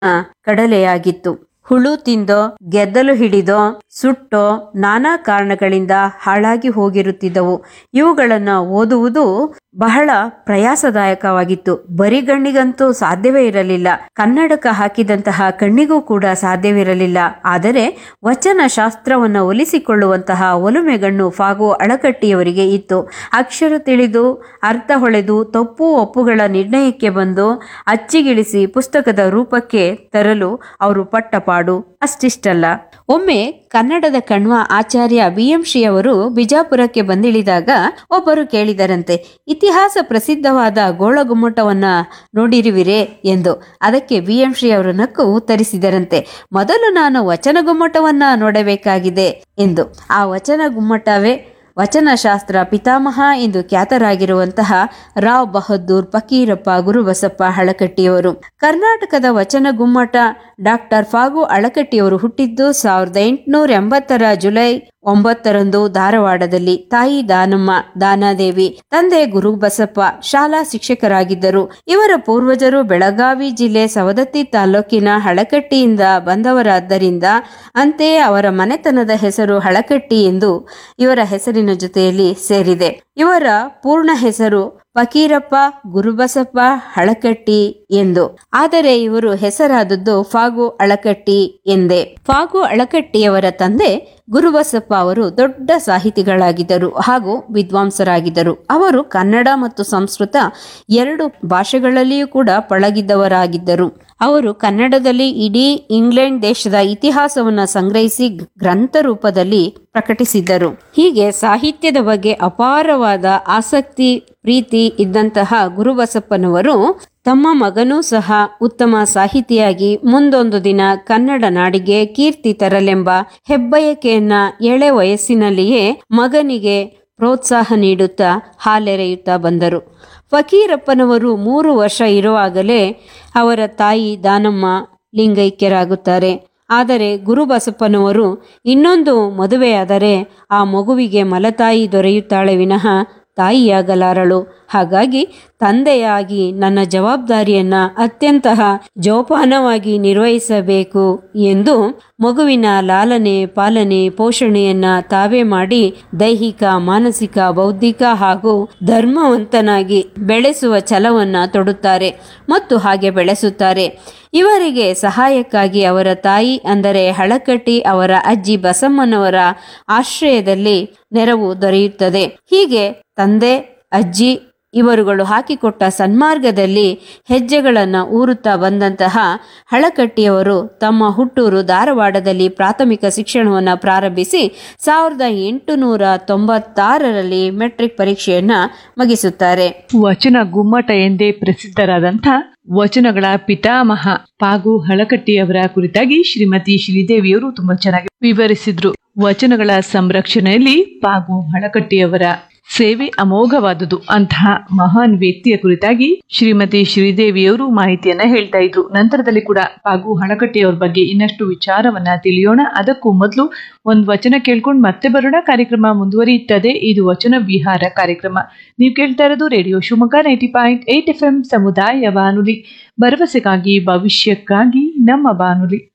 ಕಡಲೆಯಾಗಿತ್ತು ಹುಳು ತಿಂದೋ ಗೆದ್ದಲು ಹಿಡಿದೋ ಸುಟ್ಟೋ ನಾನಾ ಕಾರಣಗಳಿಂದ ಹಾಳಾಗಿ ಹೋಗಿರುತ್ತಿದ್ದವು ಇವುಗಳನ್ನು ಓದುವುದು ಬಹಳ ಪ್ರಯಾಸದಾಯಕವಾಗಿತ್ತು ಬರಿಗಣ್ಣಿಗಂತೂ ಸಾಧ್ಯವೇ ಇರಲಿಲ್ಲ ಕನ್ನಡಕ ಹಾಕಿದಂತಹ ಕಣ್ಣಿಗೂ ಕೂಡ ಸಾಧ್ಯವಿರಲಿಲ್ಲ ಆದರೆ ವಚನ ಶಾಸ್ತ್ರವನ್ನು ಒಲಿಸಿಕೊಳ್ಳುವಂತಹ ಒಲುಮೆಗಣ್ಣು ಫಾಗು ಅಳಕಟ್ಟಿಯವರಿಗೆ ಇತ್ತು ಅಕ್ಷರ ತಿಳಿದು ಅರ್ಥ ಹೊಳೆದು ತಪ್ಪು ಒಪ್ಪುಗಳ ನಿರ್ಣಯಕ್ಕೆ ಬಂದು ಅಚ್ಚಿಗಿಳಿಸಿ ಪುಸ್ತಕದ ರೂಪಕ್ಕೆ ತರಲು ಅವರು ಪಟ್ಟಪಾಡು ಅಷ್ಟಿಷ್ಟಲ್ಲ ಒಮ್ಮೆ ಕನ್ನಡದ ಕಣ್ವ ಆಚಾರ್ಯ ಬಿ ಎಂ ಶ್ರೀ ಅವರು ಬಿಜಾಪುರಕ್ಕೆ ಬಂದಿಳಿದಾಗ ಒಬ್ಬರು ಕೇಳಿದರಂತೆ ಇತಿಹಾಸ ಪ್ರಸಿದ್ಧವಾದ ಗೋಳಗುಮ್ಮಟವನ್ನ ನೋಡಿರುವಿರೇ ಎಂದು ಅದಕ್ಕೆ ಬಿ ಎಂ ಶ್ರೀ ಅವರು ನಕ್ಕು ಉತ್ತರಿಸಿದರಂತೆ ಮೊದಲು ನಾನು ವಚನ ಗುಮ್ಮಟವನ್ನ ನೋಡಬೇಕಾಗಿದೆ ಎಂದು ಆ ವಚನ ಗುಮ್ಮಟವೇ ವಚನಶಾಸ್ತ್ರ ಪಿತಾಮಹ ಎಂದು ಖ್ಯಾತರಾಗಿರುವಂತಹ ರಾವ್ ಬಹದ್ದೂರ್ ಫಕೀರಪ್ಪ ಗುರುಬಸಪ್ಪ ಹಳಕಟ್ಟಿಯವರು ಕರ್ನಾಟಕದ ವಚನ ಗುಮ್ಮಟ ಡಾಕ್ಟರ್ ಫಾಗು ಅಳಕಟ್ಟಿಯವರು ಹುಟ್ಟಿದ್ದು ಸಾವಿರದ ಎಂಟುನೂರ ಎಂಬತ್ತರ ಜುಲೈ ಒಂಬತ್ತರಂದು ಧಾರವಾಡದಲ್ಲಿ ತಾಯಿ ದಾನಮ್ಮ ದಾನಾದೇವಿ ತಂದೆ ಗುರುಬಸಪ್ಪ ಶಾಲಾ ಶಿಕ್ಷಕರಾಗಿದ್ದರು ಇವರ ಪೂರ್ವಜರು ಬೆಳಗಾವಿ ಜಿಲ್ಲೆ ಸವದತ್ತಿ ತಾಲೂಕಿನ ಹಳಕಟ್ಟಿಯಿಂದ ಬಂದವರಾದ್ದರಿಂದ ಅಂತೆಯೇ ಅವರ ಮನೆತನದ ಹೆಸರು ಹಳಕಟ್ಟಿ ಎಂದು ಇವರ ಹೆಸರಿನ ಜೊತೆಯಲ್ಲಿ ಸೇರಿದೆ ಇವರ ಪೂರ್ಣ ಹೆಸರು ಫಕೀರಪ್ಪ ಗುರುಬಸಪ್ಪ ಹಳಕಟ್ಟಿ ಎಂದು ಆದರೆ ಇವರು ಹೆಸರಾದದ್ದು ಫಾಗು ಅಳಕಟ್ಟಿ ಎಂದೇ ಫಾಗು ಅಳಕಟ್ಟಿಯವರ ತಂದೆ ಗುರುಬಸಪ್ಪ ಅವರು ದೊಡ್ಡ ಸಾಹಿತಿಗಳಾಗಿದ್ದರು ಹಾಗೂ ವಿದ್ವಾಂಸರಾಗಿದ್ದರು ಅವರು ಕನ್ನಡ ಮತ್ತು ಸಂಸ್ಕೃತ ಎರಡು ಭಾಷೆಗಳಲ್ಲಿಯೂ ಕೂಡ ಪಳಗಿದ್ದವರಾಗಿದ್ದರು ಅವರು ಕನ್ನಡದಲ್ಲಿ ಇಡೀ ಇಂಗ್ಲೆಂಡ್ ದೇಶದ ಇತಿಹಾಸವನ್ನು ಸಂಗ್ರಹಿಸಿ ಗ್ರಂಥ ರೂಪದಲ್ಲಿ ಪ್ರಕಟಿಸಿದ್ದರು ಹೀಗೆ ಸಾಹಿತ್ಯದ ಬಗ್ಗೆ ಅಪಾರವಾದ ಆಸಕ್ತಿ ಪ್ರೀತಿ ಇದ್ದಂತಹ ಗುರುಬಸಪ್ಪನವರು ತಮ್ಮ ಮಗನೂ ಸಹ ಉತ್ತಮ ಸಾಹಿತಿಯಾಗಿ ಮುಂದೊಂದು ದಿನ ಕನ್ನಡ ನಾಡಿಗೆ ಕೀರ್ತಿ ತರಲೆಂಬ ಹೆಬ್ಬಯಕೆಯನ್ನ ಎಳೆ ವಯಸ್ಸಿನಲ್ಲಿಯೇ ಮಗನಿಗೆ ಪ್ರೋತ್ಸಾಹ ನೀಡುತ್ತಾ ಹಾಲೆರೆಯುತ್ತಾ ಬಂದರು ಫಕೀರಪ್ಪನವರು ಮೂರು ವರ್ಷ ಇರುವಾಗಲೇ ಅವರ ತಾಯಿ ದಾನಮ್ಮ ಲಿಂಗೈಕ್ಯರಾಗುತ್ತಾರೆ ಆದರೆ ಗುರುಬಸಪ್ಪನವರು ಇನ್ನೊಂದು ಮದುವೆಯಾದರೆ ಆ ಮಗುವಿಗೆ ಮಲತಾಯಿ ದೊರೆಯುತ್ತಾಳೆ ವಿನಃ ತಾಯಿಯಾಗಲಾರಳು ಹಾಗಾಗಿ ತಂದೆಯಾಗಿ ನನ್ನ ಜವಾಬ್ದಾರಿಯನ್ನ ಅತ್ಯಂತ ಜೋಪಾನವಾಗಿ ನಿರ್ವಹಿಸಬೇಕು ಎಂದು ಮಗುವಿನ ಲಾಲನೆ ಪಾಲನೆ ಪೋಷಣೆಯನ್ನ ತಾವೇ ಮಾಡಿ ದೈಹಿಕ ಮಾನಸಿಕ ಬೌದ್ಧಿಕ ಹಾಗೂ ಧರ್ಮವಂತನಾಗಿ ಬೆಳೆಸುವ ಛಲವನ್ನ ತೊಡುತ್ತಾರೆ ಮತ್ತು ಹಾಗೆ ಬೆಳೆಸುತ್ತಾರೆ ಇವರಿಗೆ ಸಹಾಯಕ್ಕಾಗಿ ಅವರ ತಾಯಿ ಅಂದರೆ ಹಳಕಟ್ಟಿ ಅವರ ಅಜ್ಜಿ ಬಸಮ್ಮನವರ ಆಶ್ರಯದಲ್ಲಿ ನೆರವು ದೊರೆಯುತ್ತದೆ ಹೀಗೆ ತಂದೆ ಅಜ್ಜಿ ಇವರುಗಳು ಹಾಕಿಕೊಟ್ಟ ಸನ್ಮಾರ್ಗದಲ್ಲಿ ಹೆಜ್ಜೆಗಳನ್ನು ಊರುತ್ತಾ ಬಂದಂತಹ ಹಳಕಟ್ಟಿಯವರು ತಮ್ಮ ಹುಟ್ಟೂರು ಧಾರವಾಡದಲ್ಲಿ ಪ್ರಾಥಮಿಕ ಶಿಕ್ಷಣವನ್ನು ಪ್ರಾರಂಭಿಸಿ ಸಾವಿರದ ಎಂಟುನೂರ ತೊಂಬತ್ತಾರರಲ್ಲಿ ಮೆಟ್ರಿಕ್ ಪರೀಕ್ಷೆಯನ್ನ ಮುಗಿಸುತ್ತಾರೆ ವಚನ ಗುಮ್ಮಟ ಎಂದೇ ಪ್ರಸಿದ್ಧರಾದಂಥ ವಚನಗಳ ಪಿತಾಮಹ ಪಾಗು ಹಳಕಟ್ಟಿಯವರ ಕುರಿತಾಗಿ ಶ್ರೀಮತಿ ಶ್ರೀದೇವಿಯವರು ತುಂಬಾ ಚೆನ್ನಾಗಿ ವಿವರಿಸಿದ್ರು ವಚನಗಳ ಸಂರಕ್ಷಣೆಯಲ್ಲಿ ಪಾಗು ಹಳಕಟ್ಟಿಯವರ ಸೇವೆ ಅಮೋಘವಾದುದು ಅಂತಹ ಮಹಾನ್ ವ್ಯಕ್ತಿಯ ಕುರಿತಾಗಿ ಶ್ರೀಮತಿ ಶ್ರೀದೇವಿಯವರು ಮಾಹಿತಿಯನ್ನ ಹೇಳ್ತಾ ಇದ್ರು ನಂತರದಲ್ಲಿ ಕೂಡ ಪಾಗು ಹಳಕಟ್ಟಿಯವರ ಬಗ್ಗೆ ಇನ್ನಷ್ಟು ವಿಚಾರವನ್ನ ತಿಳಿಯೋಣ ಅದಕ್ಕೂ ಮೊದಲು ಒಂದು ವಚನ ಕೇಳ್ಕೊಂಡು ಮತ್ತೆ ಬರೋಣ ಕಾರ್ಯಕ್ರಮ ಮುಂದುವರಿಯುತ್ತದೆ ಇದು ವಚನ ವಿಹಾರ ಕಾರ್ಯಕ್ರಮ ನೀವು ಕೇಳ್ತಾ ಇರೋದು radio Shivamogga ninety point eight F M ಸಮುದಾಯ ಬಾನುಲಿ ಭರವಸೆಗಾಗಿ ಭವಿಷ್ಯಕ್ಕಾಗಿ ನಮ್ಮ ಬಾನುಲಿ